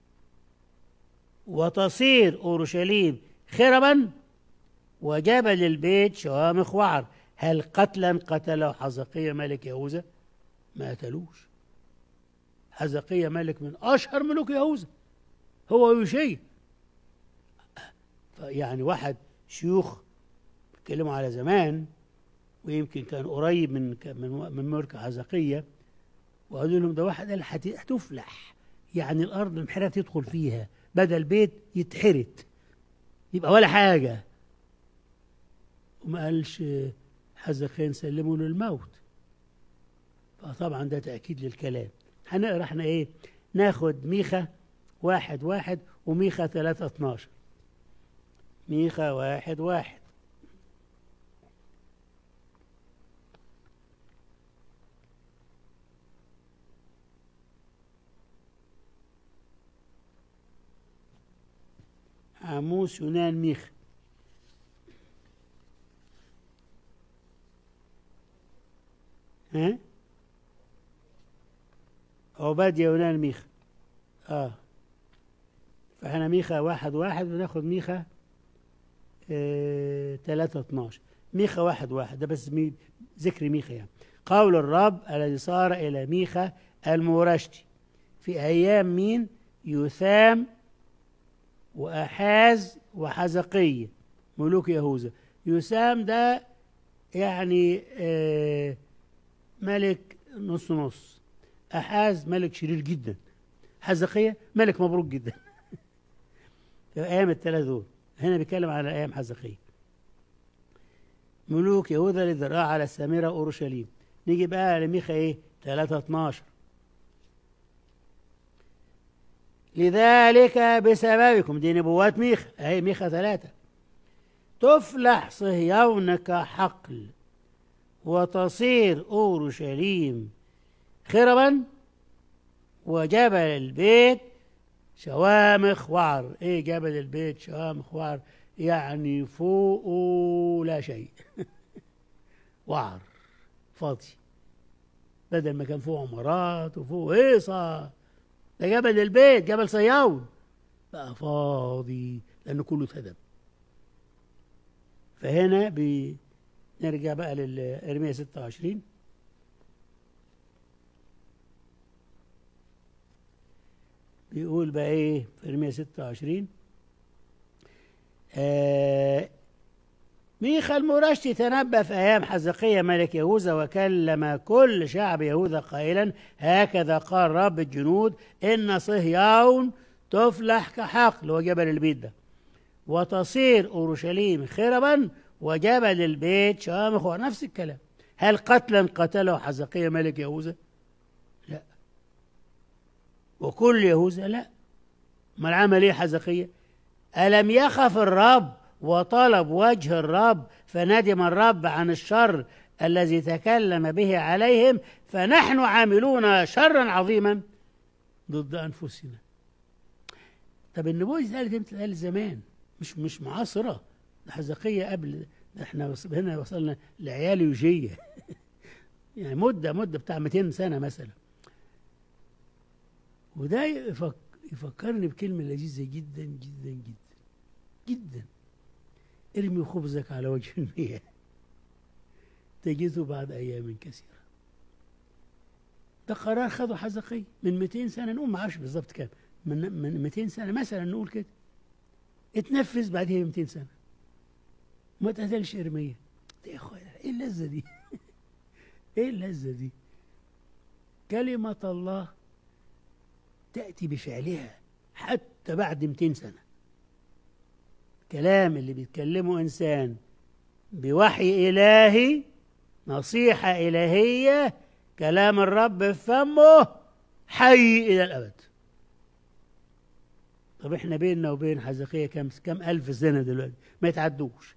وتصير أورشليم خربا وجبل البيت شوامخ وعر هل قتلا قتله حزقية ملك يهوذا ما قتلوش حزقية ملك من أشهر ملوك يهوذا هو يوشي يعني واحد شيوخ بيتكلموا على زمان ويمكن كان قريب من من من ملك حزقية وقالوا لهم ده واحد قال هت- هتفلح يعني الأرض المحرة تدخل فيها بدل بيت يتحرت يبقى ولا حاجة وما قالش حزقين سلموا للموت فطبعا ده تأكيد للكلام هنقرا احنا ايه ناخد ميخا واحد واحد وميخا ثلاثة اتناشر ميخا واحد واحد عاموس يونان ميخا ها عباد يونان ميخا اه فاحنا ميخا واحد واحد بناخد ميخا آه تلاتة اتناشر ميخا واحد واحد ده بس مي ذكر ميخا يعني قول الرب الذي صار إلى ميخا المورشتي في أيام مين يثام وأحاز وحزقية ملوك يهوذا يثام ده يعني آه ملك نص نص أحاز ملك شرير جدا حزقية ملك مبروك جدا في أيام الثلاث دول هنا بيتكلم على أيام حزقية ملوك يهوذا للذراع على السامرة أورشليم نيجي بقى لميخا إيه 3 12 لذلك بسببكم دي نبوات ميخا أهي ميخا ثلاثة تفلح صهيون كحقل وتصير أورشليم خربا وجبل البيت شوامخ وعر ايه جبل البيت شوامخ وعر يعني فوق لا شيء وعر فاضي بدل ما كان فوق عمارات وفوق هيصة ده جبل البيت جبل صياون بقى فاضي لأنه كله اتهدم فهنا بنرجع بقى للإرمية 26 بيقول بقى ايه في ارميا 26 آه ميخا المرشتي تنبأ في أيام حزقية ملك يهوذا وكلم كل شعب يهوذا قائلا هكذا قال رب الجنود إن صهيون تفلح كحقل وجبل البيت ده وتصير أورشليم خربا وجبل البيت شامخ نفس الكلام هل قتلا قتله حزقية ملك يهوذا لا وكل يهوذا لا ما العمل ايه حزقية ألم يخف الرب وطلب وجه الرب فندم الرب عن الشر الذي تكلم به عليهم فنحن عاملون شرا عظيما ضد أنفسنا طب النبوة دي اتقالت امتى؟ اتقالت زمان مش مش معاصرة ده حزقية قبل ده احنا وص- هنا وصلنا لعيال يوجية يعني مدة مدة بتاع 200 سنة مثلا وده يفك يفكرني بكلمة لذيذة جدا جدا جدا جدا ارمي خبزك على وجه المياه تجده بعد أيام كثيرة ده قرار خده حزقي من 200 سنة نقول ما اعرفش بالظبط كام من من 200 سنة مثلا نقول كده اتنفذ بعدها ب 200 سنة ما اتقتلش إرميا ده يا اخويا ايه اللذة دي ايه اللذة دي كلمة الله تأتي بفعلها حتى بعد 200 سنة كلام اللي بيتكلمه إنسان بوحي إلهي نصيحة إلهية كلام الرب في فمه حي إلى الأبد طب احنا بيننا وبين حزقية كم كم ألف سنة دلوقتي ما يتعدوش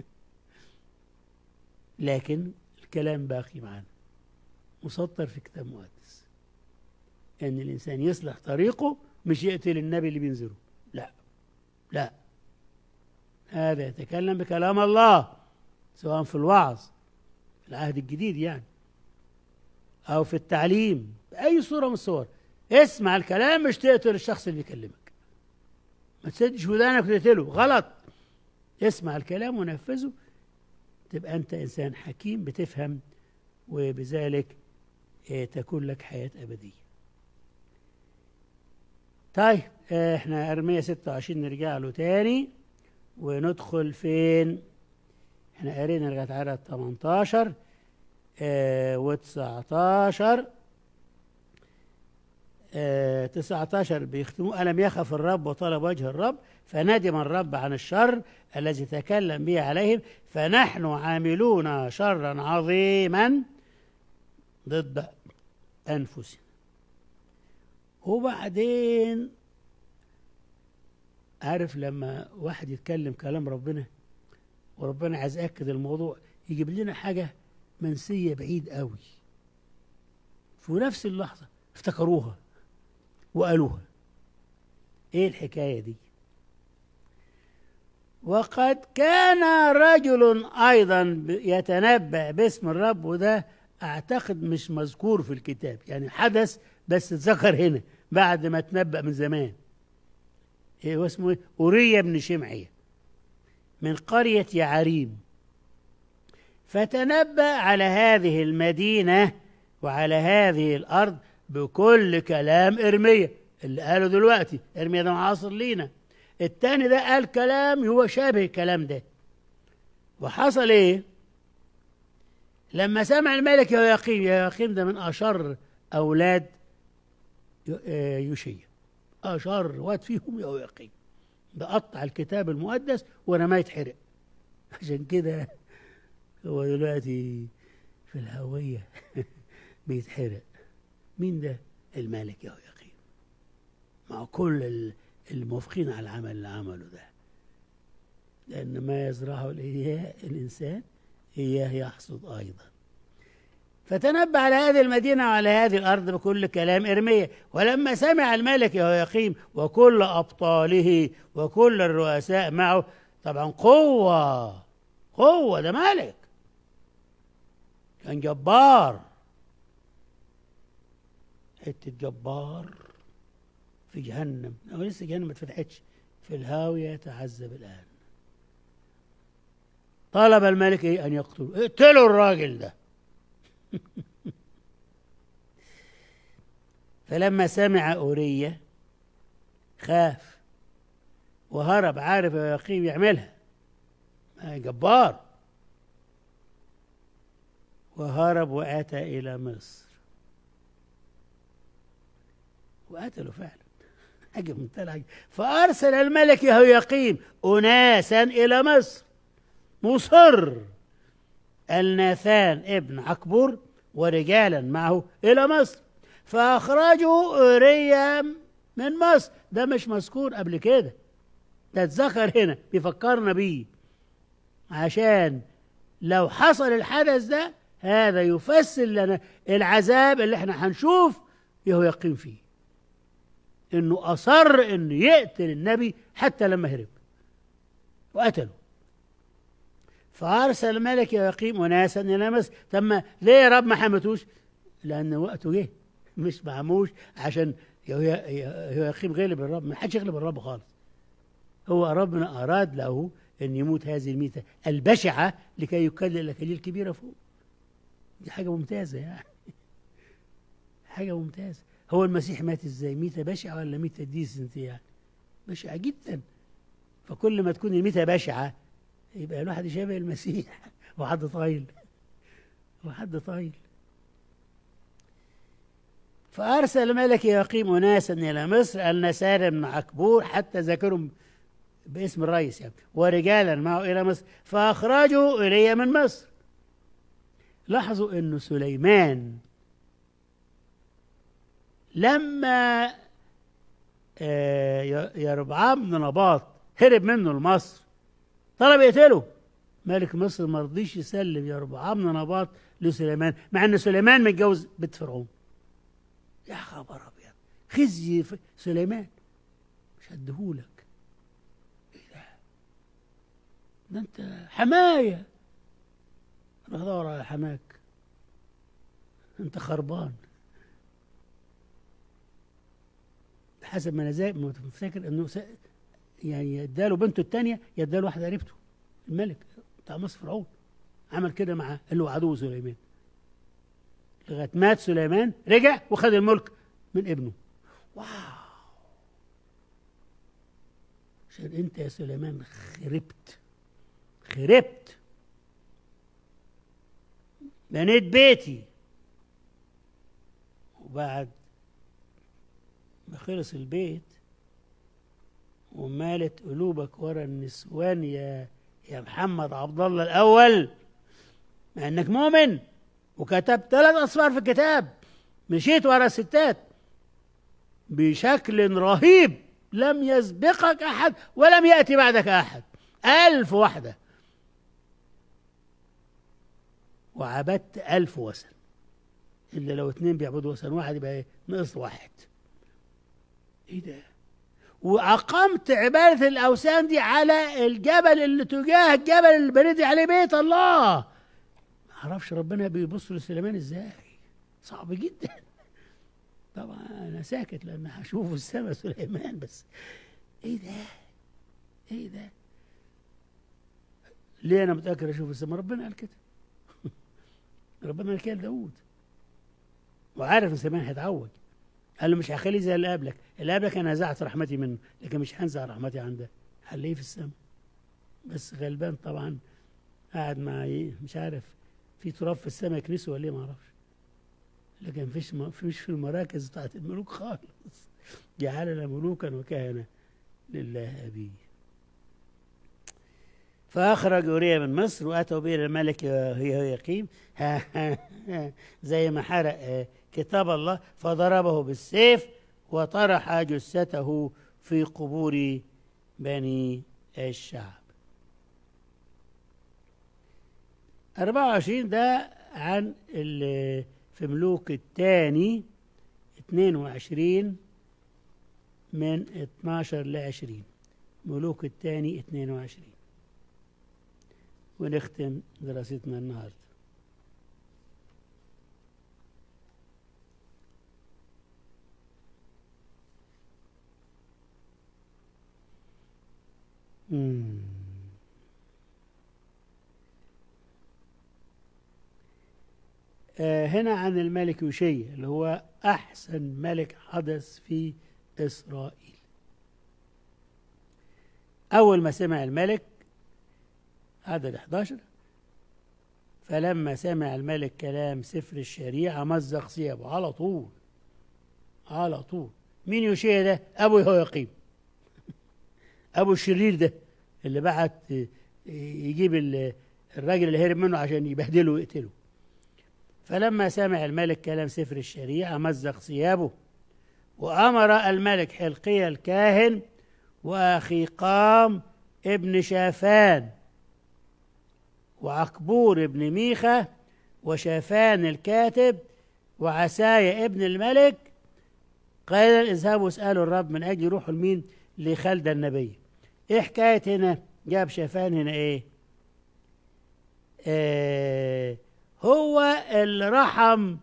لكن الكلام باقي معانا مسطر في كتاب مقدس ان الانسان يصلح طريقه مش يقتل النبي اللي بينذره لا لا هذا يتكلم بكلام الله سواء في الوعظ في العهد الجديد يعني او في التعليم باي صوره من الصور اسمع الكلام مش تقتل الشخص اللي بيكلمك ما تسدش ودانك وتقتله غلط اسمع الكلام ونفذه تبقى انت انسان حكيم بتفهم وبذلك آه، تكون لك حياه ابديه طيب آه، احنا ارميه 26 نرجع له تاني وندخل فين احنا قرينا لغايه عدد 18 آه و19 آه 19 بيختموا ألم يخف الرب وطلب وجه الرب فندم الرب عن الشر الذي تكلم به عليهم فنحن عاملون شرا عظيما ضد أنفسنا وبعدين عارف لما واحد يتكلم كلام ربنا وربنا عايز يأكد الموضوع يجيب لنا حاجة منسية بعيد قوي في نفس اللحظة افتكروها وقالوها ايه الحكاية دي وقد كان رجل ايضا يتنبأ باسم الرب وده اعتقد مش مذكور في الكتاب يعني حدث بس اتذكر هنا بعد ما تنبأ من زمان إيه هو اسمه ايه أوريا بن شمعية من قرية يعريم فتنبأ على هذه المدينة وعلى هذه الأرض بكل كلام إرميا اللي قاله دلوقتي إرميا ده معاصر لينا التاني ده قال كلام هو شابه الكلام ده وحصل ايه لما سمع الملك يقيم يقيم ده من أشر أولاد يوشيا أشر واد فيهم يقيم ده قطع الكتاب المقدس ورماه يتحرق عشان كده هو دلوقتي في الهوية بيتحرق مين ده الملك يهوياقيم مع كل الموافقين على العمل اللي عمله ده لأن ما يزرعه الإنسان إياه يحصد أيضا فتنبأ على هذه المدينة وعلى هذه الأرض بكل كلام إرميا ولما سمع الملك يهوياقيم وكل أبطاله وكل الرؤساء معه طبعا قوة قوة ده ملك كان جبار حتة جبار في جهنم أو لسه جهنم ما اتفتحتش في الهاوية يتعذب الآن طلب الملك إيه أن يقتلوا اقتلوا الراجل ده فلما سمع أورية خاف وهرب عارف يقيم يعملها جبار وهرب وأتى إلى مصر وقتله فعلا حاجة منتهى العجب فأرسل الملك يهوياقيم أناسا إلى مصر مصر الناثان ابن عكبور ورجالا معه إلى مصر فأخرجوا أوريا من مصر ده مش مذكور قبل كده ده اتذكر هنا بيفكرنا بيه عشان لو حصل الحدث ده هذا يفسر لنا العذاب اللي احنا هنشوف يهو يقيم فيه انه اصر انه يقتل النبي حتى لما هرب وقتله فارسل الملك يقيم اناسا الى مصر ثم ليه يا رب ما حمتوش لان وقته جه مش معموش عشان يقيم غلب الرب ما حدش يغلب الرب خالص هو ربنا اراد له ان يموت هذه الميته البشعه لكي يكلل الاكاليل الكبيره فوق دي حاجه ممتازه يعني حاجه ممتازه هو المسيح مات ازاي ميته بشعه ولا ميته ديسنت يعني بشعه جدا فكل ما تكون الميته بشعه يبقى الواحد يشابه المسيح وحد طايل وحد طايل فأرسل ملك يقيم أناسا إلى مصر النسار بن عكبور حتى ذكرهم باسم الرئيس يعني ورجالا معه إلى مصر فأخرجوا إلي من مصر لاحظوا أن سليمان لما يربعام بن نباط هرب منه لمصر طلب يقتله ملك مصر ما رضيش يسلم يربعام بن نباط لسليمان مع ان سليمان متجوز بنت فرعون يا خبر ابيض خزي سليمان مش هديهولك ايه ده ده انت حمايه روح دور على حماك انت خربان حسب ما انا زي ما فاكر انه س... يعني اداله بنته الثانيه يداله واحده قريبته الملك بتاع مصر فرعون عمل كده مع اللي هو عدو سليمان لغايه مات سليمان رجع وخد الملك من ابنه واو عشان انت يا سليمان خربت خربت بنيت بيتي وبعد ما خلص البيت ومالت قلوبك ورا النسوان يا يا محمد عبد الله الاول مع انك مؤمن وكتبت ثلاث اصفار في الكتاب مشيت ورا الستات بشكل رهيب لم يسبقك احد ولم ياتي بعدك احد الف وحده وعبدت الف وثن الا لو اتنين بيعبدوا وثن واحد يبقى ايه نقص واحد ايه ده واقمت عباده الاوثان دي على الجبل اللي تجاه الجبل اللي بنيت عليه بيت الله معرفش ربنا بيبص لسليمان ازاي صعب جدا طبعا انا ساكت لان هشوف السما سليمان بس ايه ده ايه ده ليه انا متاكد اشوف السما ربنا قال كده ربنا قال كده لداود وعارف ان سليمان هيتعوج قال له مش هخليه زي اللي قبلك اللي قبلك انا نزعت رحمتي منه لكن مش هنزع رحمتي عنده هنلاقيه في السما بس غلبان طبعا قاعد مع ايه مش عارف في تراب في السماء يكنسه ولا ايه ما اعرفش لكن فيش ما فيش في المراكز بتاعت الملوك خالص جعلنا ملوكا وكهنة لله أبيه فأخرج أوريا من مصر وأتوا به الملك هي يقيم زي ما حرق آه، كتاب الله فضربه بالسيف وطرح جثته في قبور بني الشعب 24 ده عن ال- في ملوك الثاني 22 من 12 ل 20 ملوك الثاني 22 ونختم دراستنا النهارده مم. آه، هنا عن الملك يوشيا اللي هو أحسن ملك حدث في إسرائيل أول ما سمع الملك عدد 11 فلما سمع الملك كلام سفر الشريعة مزق ثيابه على طول على طول مين يوشيا ده؟ أبو يهوياقيم أبو الشرير ده اللي بعت يجيب ال- الراجل اللي هرب منه عشان يبهدله ويقتله فلما سمع الملك كلام سفر الشريعة مزق ثيابه وأمر الملك حلقية الكاهن وأخيقام ابن شافان وعقبور ابن ميخا وشافان الكاتب وعسايا ابن الملك قال اذهبوا اسألوا الرب من أجل روحوا لمين لخلد النبي ايه حكاية هنا جاب شافان هنا ايه آه هو اللي رحم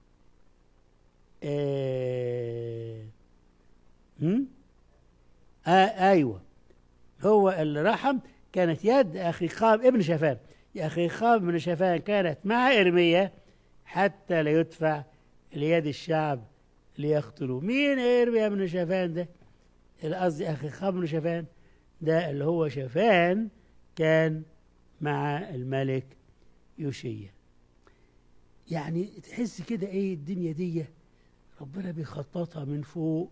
آه هم؟ آه ايوه هو اللي رحم كانت يد اخي خاب ابن شافان يا اخي خاب ابن شافان كانت مع ارميا حتى لا يدفع ليد الشعب ليقتلوا مين ارميا ابن شافان ده اللي قصدي اخي خاب بن شافان ده اللي هو شافان كان مع الملك يوشيا يعني تحس كده ايه الدنيا دي ربنا بيخططها من فوق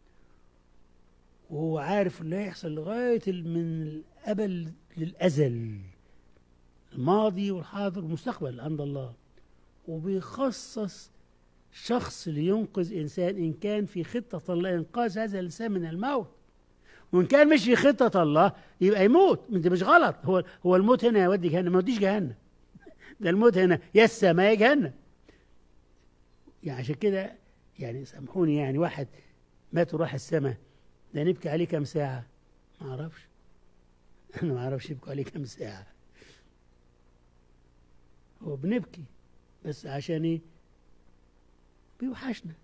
وهو عارف اللي هيحصل لغاية ال- من الأبد للأزل الماضي والحاضر والمستقبل عند الله وبيخصص شخص لينقذ إنسان إن كان في خطة الله إنقاذ هذا الإنسان من الموت وإن كان مش في خطة الله يبقى يموت أنت مش غلط هو هو الموت هنا يودي جهنم ما يوديش جهنم ده الموت هنا يا السماء يا جهنم يعني عشان كده يعني سامحوني يعني واحد مات وراح السماء ده نبكي عليه كام ساعة ما اعرفش انا ما اعرفش يبكوا عليه كام ساعة هو بنبكي بس عشان ايه بيوحشنا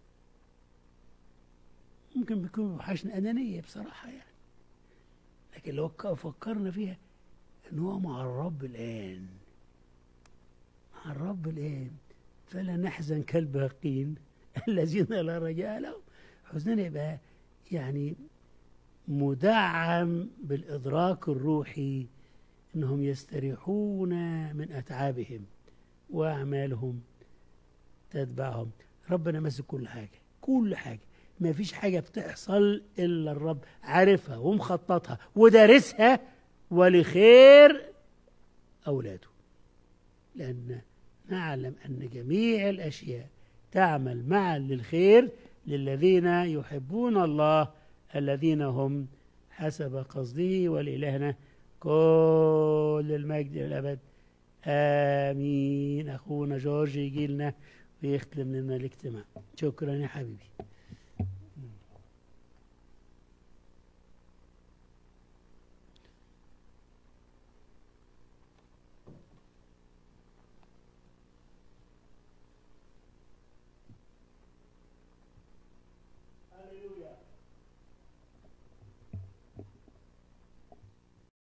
ممكن بيكون بيوحشنا أنانية بصراحة يعني لكن لو ك- فكرنا فيها ان هو مع الرب الآن مع الرب الآن فلا نحزن كالباقين الذين لا رجاء لهم حزننا يبقى يعني مدعم بالإدراك الروحي أنهم يستريحون من أتعابهم وأعمالهم تتبعهم ربنا ماسك كل حاجة كل حاجة ما فيش حاجة بتحصل إلا الرب عارفها ومخططها ودارسها ولخير أولاده لأن نعلم أن جميع الأشياء تعمل معا للخير للذين يحبون الله الذين هم حسب قصده ولإلهنا كل المجد للأبد آمين أخونا جورج يجي لنا ويختم لنا الاجتماع شكرا يا حبيبي